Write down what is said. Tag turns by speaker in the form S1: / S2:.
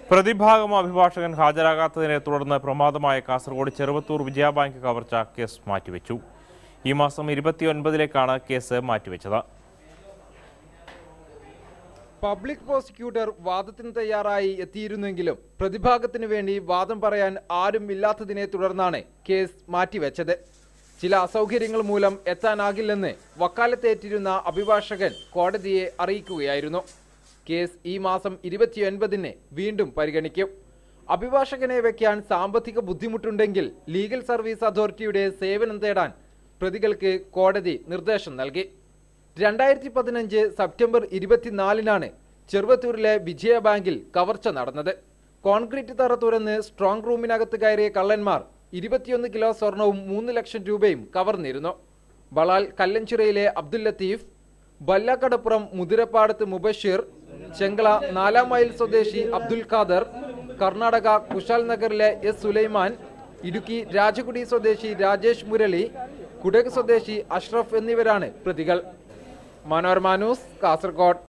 S1: പ്രതിഭാഗം അഭിഭാഷകൻ ഹാജരാകാത്തതിനെ തുടർന്ന് പ്രമാദമായ കാസർഗോഡ് ചെറുവത്തൂർ വിജയ ബാങ്ക് കവർച്ച കേസ് മാറ്റിവെച്ചു ഈ മാസം ഇരുപത്തിയൊൻപതിലേക്കാണ് കേസ് മാറ്റിവെച്ചത്
S2: പബ്ലിക് പ്രോസിക്യൂട്ടർ വാദത്തിന് തയ്യാറായി എത്തിയിരുന്നെങ്കിലും പ്രതിഭാഗത്തിന് വേണ്ടി വാദം പറയാൻ ആരും ഇല്ലാത്തതിനെ തുടർന്നാണ് കേസ് മാറ്റിവെച്ചത് ചില അസൗകര്യങ്ങൾ മൂലം എത്താനാകില്ലെന്ന് വക്കാലത്തേറ്റിരുന്ന അഭിഭാഷകൻ കോടതിയെ അറിയിക്കുകയായിരുന്നു കേസ് ഈ മാസം ഇരുപത്തിയൊൻപതിന് വീണ്ടും പരിഗണിക്കും അഭിഭാഷകനെ വെക്കാൻ സാമ്പത്തിക ബുദ്ധിമുട്ടുണ്ടെങ്കിൽ ലീഗൽ സർവീസ് അതോറിറ്റിയുടെ സേവനം തേടാൻ പ്രതികൾക്ക് കോടതി നിർദ്ദേശം നൽകി രണ്ടായിരത്തി പതിനഞ്ച് സെപ്റ്റംബർ ഇരുപത്തിനാലിനാണ് ചെറുവത്തൂരിലെ വിജയ ബാങ്കിൽ കവർച്ച നടന്നത് കോൺക്രീറ്റ് തറ തുറന്ന് സ്ട്രോങ് റൂമിനകത്ത് കയറിയ കള്ളന്മാർ ഇരുപത്തിയൊന്ന് കിലോ സ്വർണവും മൂന്ന് ലക്ഷം രൂപയും കവർന്നിരുന്നു ബളാൽ കല്ലഞ്ചിറയിലെ അബ്ദുൽ ലത്തീഫ് ബല്ലക്കടപ്പുറം മുതിരപ്പാടത്ത് മുബഷീർ ചെങ്കള നാലാം മൈൽ സ്വദേശി അബ്ദുൽ ഖാദർ കർണാടക കുശാൽ നഗറിലെ എസ് സുലൈമാൻ ഇടുക്കി രാജകുടി സ്വദേശി രാജേഷ് മുരളി കുടക് സ്വദേശി അഷ്റഫ് എന്നിവരാണ് പ്രതികൾ മനോരമ ന്യൂസ് കാസർഗോഡ്